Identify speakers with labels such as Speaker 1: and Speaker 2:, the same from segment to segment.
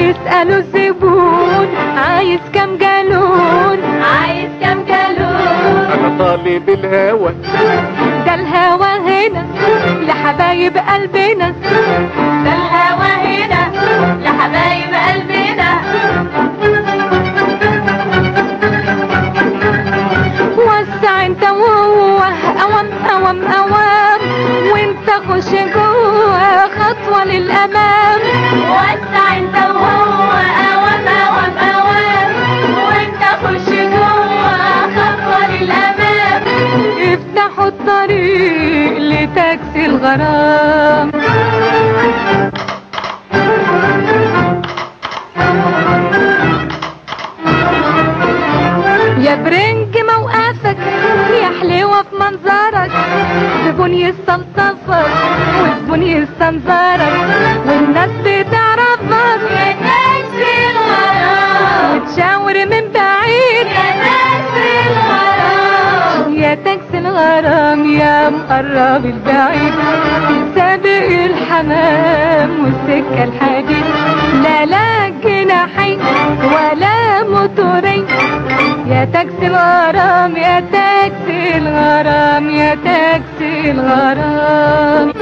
Speaker 1: يسألوا الزبون عايز كام جالون عايز كام جالون
Speaker 2: انا طالب الهوى
Speaker 1: ده الهوى هنا لحبايب قلبنا ده الهوى هنا لحبايب قلبنا وسع انت وهو اوام اوام اوام وانت خش جوه خطوة للامام وسع انت وهو اوام اوام اوام وانت خش جوه خطوة للامام افتحوا الطريق لتاكسي الغرام يا برنج موقفك يا حلوة في منظرك زبون يستلطفك وزبون يستنظرك والناس بتعرفك يا تاكسي الغرام وتشاور من بعيد يا تاكسي الغرام يا تاكسي الغرام يا مقرب البعيد سابق الحمام والسكة الحديد لا لا جناحين ولا موتورين يا تاكسي الغرام يا تاكسي الغرام يا تاكسي الغرام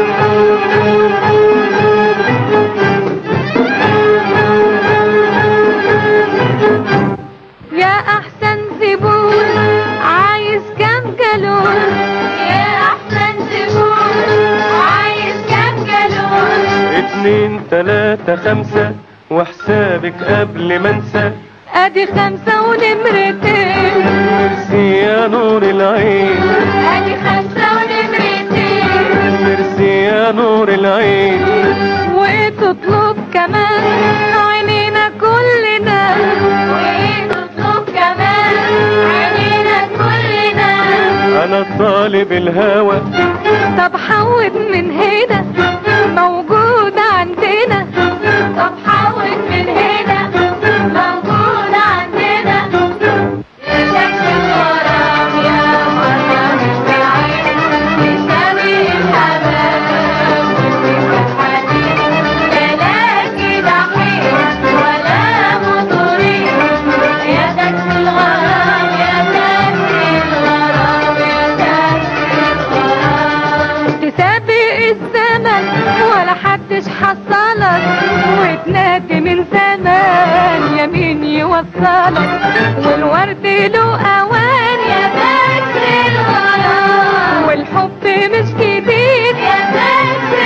Speaker 1: يا احسن زبون عايز كام جالون يا احسن زبون عايز كام جالون
Speaker 2: اتنين تلاتة خمسة وحسابك قبل ما انسى
Speaker 1: ادي خمسة ونمرتين
Speaker 2: ميرسي يا نور العين
Speaker 1: ادي خمسة ونمرتين
Speaker 2: ميرسي يا نور العين
Speaker 1: وايه تطلب كمان عينينا كلنا وايه تطلب كمان عينينا كلنا
Speaker 2: انا طالب الهوى
Speaker 1: طب حود من هنا موجود عندنا طب حود من هنا موجود عندنا يا شكل الغرام يا مريم البعيد يساوي الحمام والحديد لا لاقي دحيح ولا مطريح يا تاكسي الغرام يا تاكسي الغرام يا تاكسي الغرام تسابق الزمن ولا حدش حصلك وتنادي من زمان يمين يوصلك والورد له اوان يا تاكسي الغرام والحب مش جديد يا تاكسي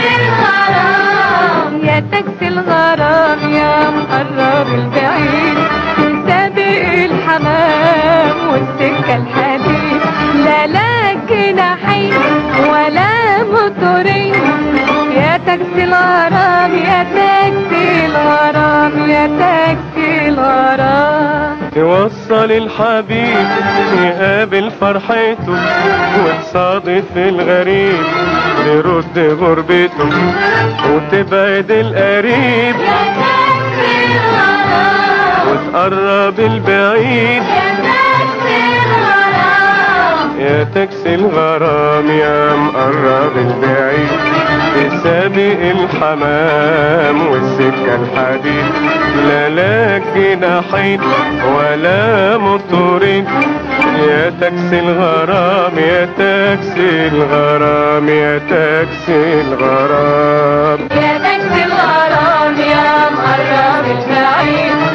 Speaker 1: الغرام يا تاكسي الغرام يا مقرب البعيد سابق الحمام والسكة الحديد لا لا جناحين ولا موتورين يا تاكسي الغرام يا تاكسي الغرام يا تاكسي الغرام
Speaker 2: توصل الحبيب يقابل فرحته وتصادف الغريب يرد غربته وتبعد القريب
Speaker 1: يا تاكسي الغرام
Speaker 2: وتقرب البعيد
Speaker 1: يا تاكسي الغرام
Speaker 2: يا تاكسي الغرام يا مقرب البعيد تسابق الحمام والسكة الحديد لا لا جناحين ولا موتورين يا تاكسي الغرام يا تاكسي الغرام يا تاكسي الغرام
Speaker 1: يا تاكسي الغرام يا مقرب البعيد